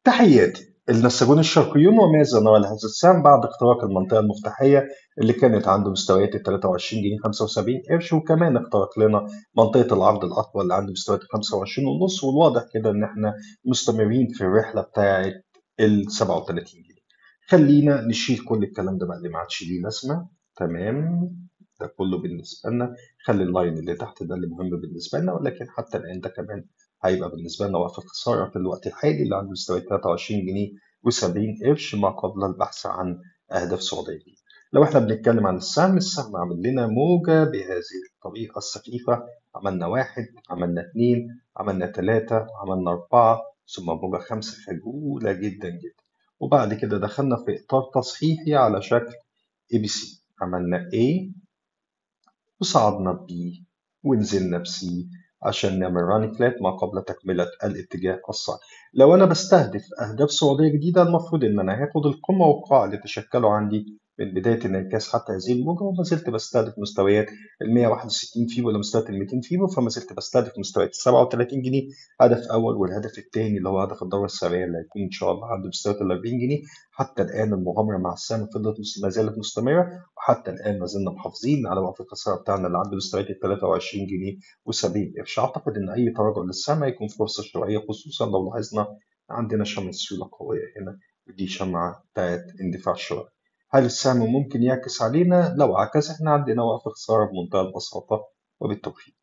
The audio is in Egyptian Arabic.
تحياتي النساجون الشرقيون وماذا نرى لهذا السهم بعد اختراق المنطقة المفتاحية اللي كانت عند مستويات ال 23 جنيه 75 قرش وكمان اخترق لنا منطقة العرض الأطول اللي عند مستويات ال 25 ونص والواضح كده إن إحنا مستمرين في الرحلة بتاعة ال 37 جنيه. خلينا نشيل كل الكلام ده بقى اللي ما عادش ليه لازمة تمام ده كله بالنسبة لنا خلي اللاين اللي تحت ده اللي مهم بالنسبة لنا ولكن حتى الآن ده كمان هيبقى بالنسبة لنا وقف خسارة في الوقت الحالي اللي عند مستويات 23 جنيه و70 قرش ما قبل البحث عن أهداف سعودية لو احنا بنتكلم عن السهم السهم عمل لنا موجة بهذه الطريقة السخيفة عملنا واحد عملنا اتنين عملنا تلاتة عملنا أربعة ثم موجة خمسة خجولة جدا جدا وبعد كده دخلنا في إطار تصحيحي على شكل اي بي سي عملنا A وصعدنا ب B ونزلنا ب C عشان نعمل راني فلات ما قبل تكملة الاتجاه الصاعد لو أنا بستهدف أهداف سعودية جديدة المفروض إن أنا هاخد القمة والقاع اللي تشكلوا عندي من بداية الانعكاس حتى هذه الموجة وما زلت بستهدف مستويات ال 161 فيبو ولا مستويات ال 200 فيبو فما زلت بستهدف مستويات 37 جنيه هدف أول والهدف الثاني اللي هو هدف الدورة السريعية اللي هيكون إن شاء الله عند مستويات ال 40 جنيه حتى الآن المغامرة مع السهم فضلت ما زالت مستمرة وحتى الآن ما زلنا محافظين على وقف الخسارة بتاعنا اللي عند مستويات ال 23 جنيه و70 قرش أعتقد إن أي تراجع للسهم هيكون فرصة شرائية خصوصا لو لاحظنا عندنا شمعة سيولة قوية هنا ودي شمعة بتاعت اندفاع شرائي هل السهم ممكن يعكس علينا؟ لو عكس احنا عندنا وقف خسارة بمنتهى البساطة وبالتوفيق